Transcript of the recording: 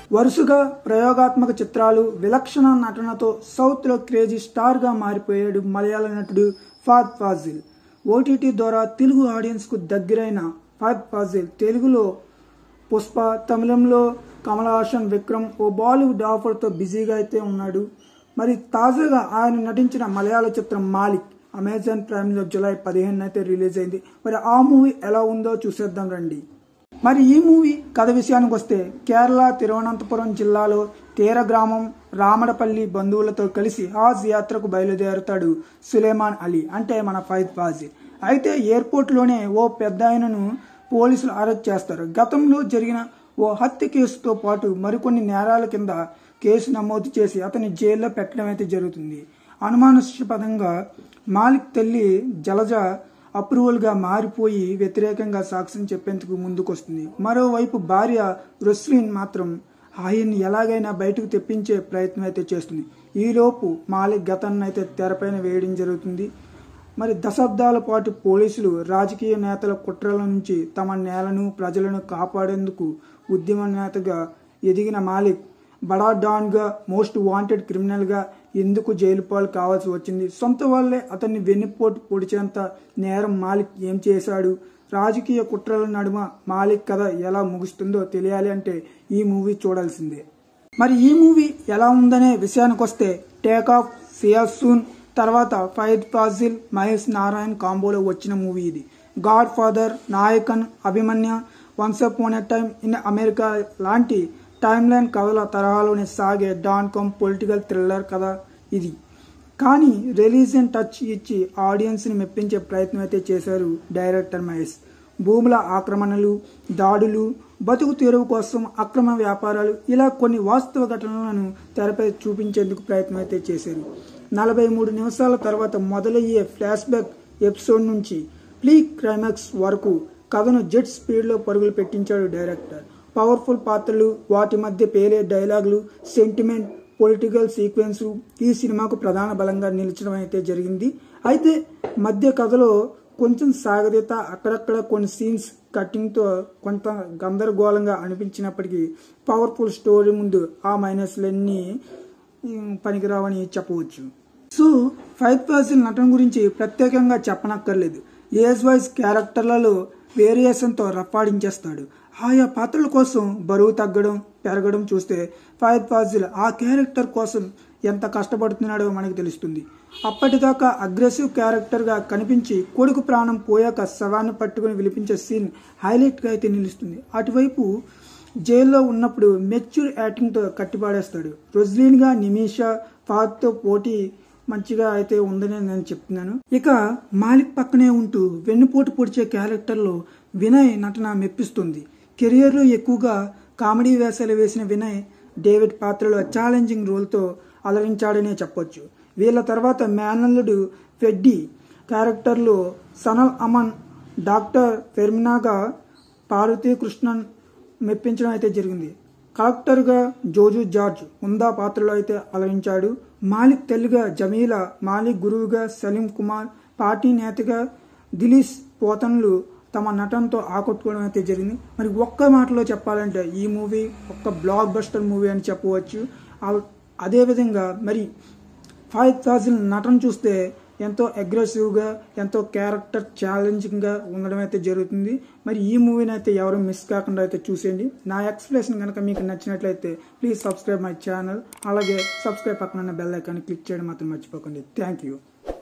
వరుసగా ప్రయోగాత్మక చిత్రాలు విలక్షణ నటనతో సౌత్లో క్రేజీ స్టార్గా మారిపోయాడు మలయాళ నటుడు ఫాద్ ఫాజిల్ ఓటీటీ ద్వారా తెలుగు ఆడియన్స్కు దగ్గరైన ఫాద్ ఫాజిల్ తెలుగులో పుష్ప తమిళంలో కమల్ హాసన్ విక్రమ్ ఓ బాలీవుడ్ ఆఫర్తో బిజీగా అయితే ఉన్నాడు మరి తాజాగా ఆయన నటించిన మలయాళ చిత్రం మాలిక్ అమెజాన్ ప్రైమ్లో జూలై పదిహేను అయితే రిలీజ్ అయింది మరి ఆ మూవీ ఎలా ఉందో చూసేద్దాం రండి మరి ఈ మూవీ కథ విషయానికి వస్తే కేరళ తిరువనంతపురం జిల్లాలో తీర గ్రామం రామడపల్లి బంధువులతో కలిసి హాజ్ యాత్రకు బయలుదేరుతాడు సులేమాన్ అలీ అంటే మన ఫైద్ ఫాజీ అయితే ఎయిర్పోర్ట్లోనే ఓ పెద్ద ఆయనను పోలీసులు అరెస్ట్ చేస్తారు గతంలో జరిగిన ఓ హత్య కేసుతో పాటు మరికొన్ని నేరాల కింద కేసు నమోదు చేసి అతని జైల్లో పెట్టడం అయితే జరుగుతుంది అనుమానాస్పదంగా మాలిక్ తల్లి జలజ అప్రూవల్గా మారిపోయి వ్యతిరేకంగా సాక్ష్యం చెప్పేందుకు ముందుకొస్తుంది మరోవైపు భార్య రుస్లిన్ మాత్రం ఆయన్ని ఎలాగైనా బయటకు తెప్పించే ప్రయత్నం అయితే చేస్తుంది ఈలోపు మాలిక్ గతాన్ని అయితే తెరపైన వేయడం జరుగుతుంది మరి దశాబ్దాల పాటు పోలీసులు రాజకీయ నేతల కుట్రల నుంచి తమ నేలను ప్రజలను కాపాడేందుకు ఉద్యమ నేతగా ఎదిగిన మాలిక్ బడా డాన్గా మోస్ట్ వాంటెడ్ క్రిమినల్గా ఎందుకు జైలు పాలు కావాల్సి వచ్చింది సొంత వాళ్ళే అతన్ని వెన్నుపోటు పొడిచేంత నేరం మాలిక్ ఏం చేశాడు రాజకీయ కుట్రల నడుమ మాలిక్ కథ ఎలా ముగుస్తుందో తెలియాలి అంటే ఈ మూవీ చూడాల్సిందే మరి ఈ మూవీ ఎలా ఉందనే విషయానికి వస్తే టేక్ ఆఫ్ సియాసూన్ తర్వాత ఫైద్ ఫాజిల్ మహేష్ నారాయణ్ కాంబోలో వచ్చిన మూవీ ఇది godfather Nayakan Abhimanyu once upon a time in America లాంటి టైమ్ లైన్ కథల తరహాలోనే సాగే డాన్ కమ్ పొలిటికల్ థ్రిల్లర్ కథ ఇది కానీ రిలీజియన్ టచ్ ఇచ్చి ఆడియన్స్ని మెప్పించే ప్రయత్నం అయితే చేశారు డైరెక్టర్ మహేష్ భూముల ఆక్రమణలు దాడులు బతుకు తెరువు కోసం అక్రమ వ్యాపారాలు ఇలా కొన్ని వాస్తవ ఘటనలను తెరపై చూపించేందుకు ప్రయత్నం అయితే చేశారు నలభై మూడు నిమిషాల తర్వాత మొదలయ్యే ఫ్లాష్ బ్యాక్ ఎపిసోడ్ నుంచి ప్లీ క్లైమాక్స్ వరకు కథను జెట్ స్పీడ్లో పరుగులు పెట్టించాడు డైరెక్టర్ పవర్ఫుల్ పాత్రలు వాటి మధ్య పేలే డైలాగులు సెంటిమెంట్ పొలిటికల్ సీక్వెన్స్ ఈ సినిమాకు ప్రధాన బలంగా నిలిచడం అయితే జరిగింది అయితే మధ్య కథలో కొంచెం సాగదీత అక్కడక్కడ కొన్ని సీన్స్ కట్టింగ్తో కొంత గందరగోళంగా అనిపించినప్పటికీ పవర్ఫుల్ స్టోరీ ముందు ఆ మైనస్లన్నీ ఉమ్, పనికిరావని చెప్పవచ్చు సో ఫైవ్ పర్సెంట్ నటన గురించి ప్రత్యేకంగా చెప్పనక్కర్లేదు ఏజ్ వైజ్ క్యారెక్టర్లలో వేరియేషన్తో రప్పాడించేస్తాడు ఆయా పాత్రల కోసం బరువు తగ్గడం పెరగడం చూస్తే ఫైద్ ఫాజిల్ ఆ క్యారెక్టర్ కోసం ఎంత కష్టపడుతున్నాడో మనకు తెలుస్తుంది అప్పటిదాకా అగ్రెసివ్ క్యారెక్టర్గా కనిపించి కొడుకు ప్రాణం పోయాక శవాన్ని పట్టుకుని విలిపించే సీన్ హైలైట్గా అయితే నిలుస్తుంది అటువైపు జైల్లో ఉన్నప్పుడు మెచ్యూర్ యాక్టింగ్తో కట్టిపాడేస్తాడు రొజ్లీన్గా నిమిషా ఫాద్తో పోటీ మంచిగా అయితే ఉందని నేను చెప్తున్నాను ఇక మాలిక్ పక్కనే ఉంటూ వెన్నుపోటు పొడిచే క్యారెక్టర్లో వినయ్ నటన మెప్పిస్తుంది కెరియర్లో ఎక్కువగా కామెడీ వేషాలు వేసిన వినయ్ డేవిడ్ పాత్రలో ఛాలెంజింగ్ రోల్తో అలరించాడనే చెప్పొచ్చు వీళ్ళ తర్వాత మేనల్లుడు ఫెడ్డి క్యారెక్టర్లో సనల్ అమన్ డాక్టర్ ఫెర్మినాగా పార్వతీ కృష్ణన్ మెప్పించడం అయితే జరిగింది కలెక్టర్గా జోజు జార్జ్ ఉందా పాత్రలో అయితే అలరించాడు మాలిక్ తెలుగుగా జమీలా మాలిక్ గురువుగా సలీం కుమార్ పార్టీ నేతగా దిలీష్ పోతన్లు తమ నటనతో ఆకట్టుకోవడం అయితే జరిగింది మరి ఒక్క మాటలో చెప్పాలంటే ఈ మూవీ ఒక్క బ్లాక్ బస్టర్ మూవీ అని చెప్పవచ్చు ఆ- అదేవిధంగా మరి ఫైవ్ థౌజండ్ నటన చూస్తే ఎంతో అగ్రెసివ్గా ఎంతో క్యారెక్టర్ ఛాలెంజింగ్గా ఉండడం అయితే జరుగుతుంది మరి ఈ మూవీని అయితే ఎవరు మిస్ కాకుండా అయితే చూసేయండి నా ఎక్స్ప్లెనేషన్ కనుక మీకు నచ్చినట్లయితే ప్లీజ్ సబ్స్క్రైబ్ మై ఛానల్ అలాగే సబ్స్క్రైబ్ పక్కన ఉన్న బెల్ ఐకాన్ క్లిక్ చేయడం మాత్రం మర్చిపోకండి థ్యాంక్ యూ